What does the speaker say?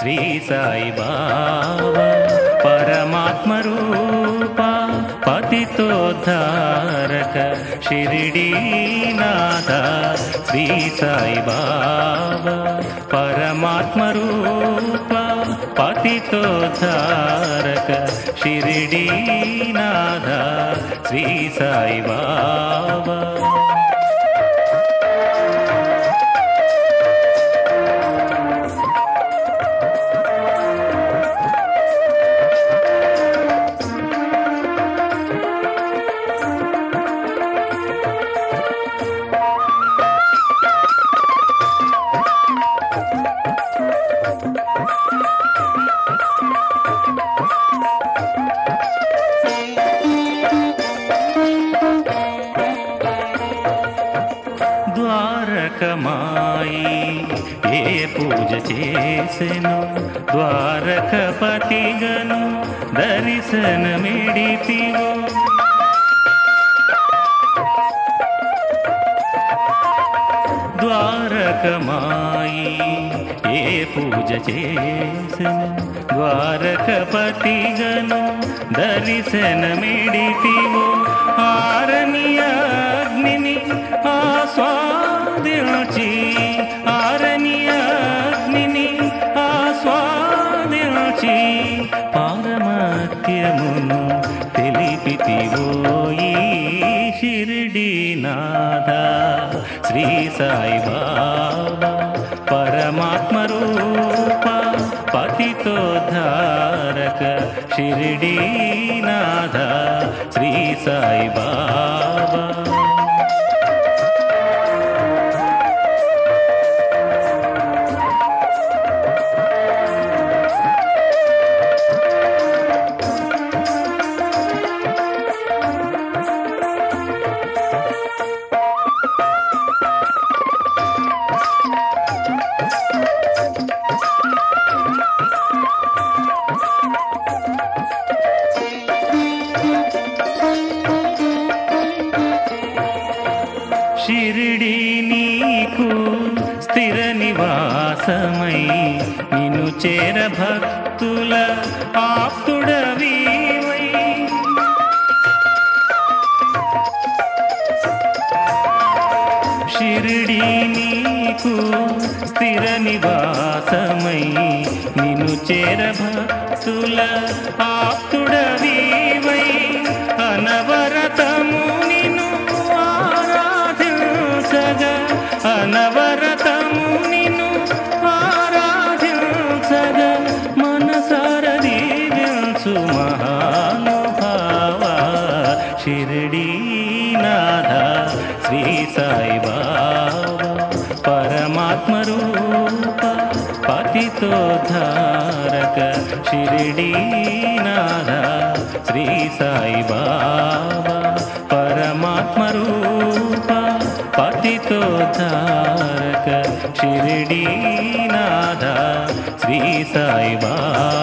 శ్రీ సాయి బాబా పరమాత్మ రూప పతితోద్ధారక షిరిడీనాథ శ్రీ సాయి బాబా పరమాత్మ రూప పతితోద్ధారక షిరిడీనాథ శ్రీ సాయి బాబా ద్వారకమాయి ఏ పూజ చేసెను ద్వారకపతిగను దర్శనమిడితివో ద్వారకమాయి ఏ పూజ చేసెను ద్వారకపతిగను దర్శనమిడితివో ఆరని అగ్నిని ఆస్వాదించి ఆరని అగ్నిని ఆస్వాదించి పారమత్యమును తెలిపితివోయి షిరిడీనాథ శ్రీ సాయి బాబా పరమాత్మ రూప పతితోద్ధారక షిరిడీనాథ శ్రీ సాయి బాబా షిరిడి నీకు స్థిర నివాసమై నిన్ను చేర భక్తుల ఆప్తుడవీవై షిరిడి నీకు స్థిర నివాసమై నిన్ను చేర భక్తుల ఆప్తుడవీవై అనవరతము నిన్ను ఆరాధించగా అనవరతము నిన్ను ఆరాధించగా మనసార దీవించు మహానుభావ షిరిడీనాథ శ్రీ సాయి బాబా పరమాత్మ రూప పతితోద్ధారక షిరిడీనాథ శ్రీ సాయి బాబా పరమాత్మ రూప పతితోద్ధారక షిరిడీనాథ శ్రీ సాయి బాబా